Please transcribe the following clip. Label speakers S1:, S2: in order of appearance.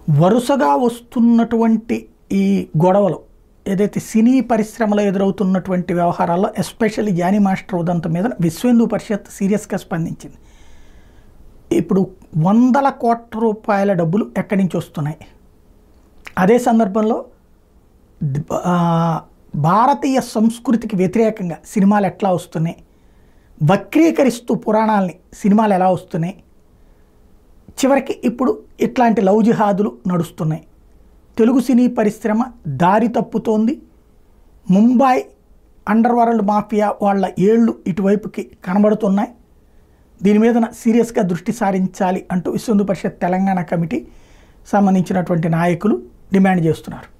S1: వరుసగా వస్తున్నటువంటి ఈ గొడవలు ఏదైతే సినీ పరిశ్రమలో ఎదురవుతున్నటువంటి వ్యవహారాల్లో ఎస్పెషల్లీ జానీ మాస్టర్ ఉదంతం మీద విశ్వ పరిషత్ సీరియస్గా స్పందించింది ఇప్పుడు వందల కోట్ల రూపాయల డబ్బులు ఎక్కడి నుంచి వస్తున్నాయి అదే సందర్భంలో ద- ఆ, భారతీయ సంస్కృతికి వ్యతిరేకంగా సినిమాలు ఎట్లా వస్తున్నాయి వక్రీకరిస్తూ పురాణాలని సినిమాలు ఎలా వస్తున్నాయి చివరికి ఇప్పుడు ఇట్లాంటి లవ్ జిహాదులు నడుస్తున్నాయి తెలుగు సినీ పరిశ్రమ దారి తప్పుతోంది ముంబై అండర్ వరల్డ్ మాఫియా వాళ్ళ ఏళ్ళు ఇటువైపుకి కనబడుతున్నాయి దీని మీద సీరియస్గా దృష్టి సారించాలి అంటూ విశ్వ హిందూ పరిషత్ తెలంగాణ కమిటీ సంబంధించినటువంటి నాయకులు డిమాండ్ చేస్తున్నారు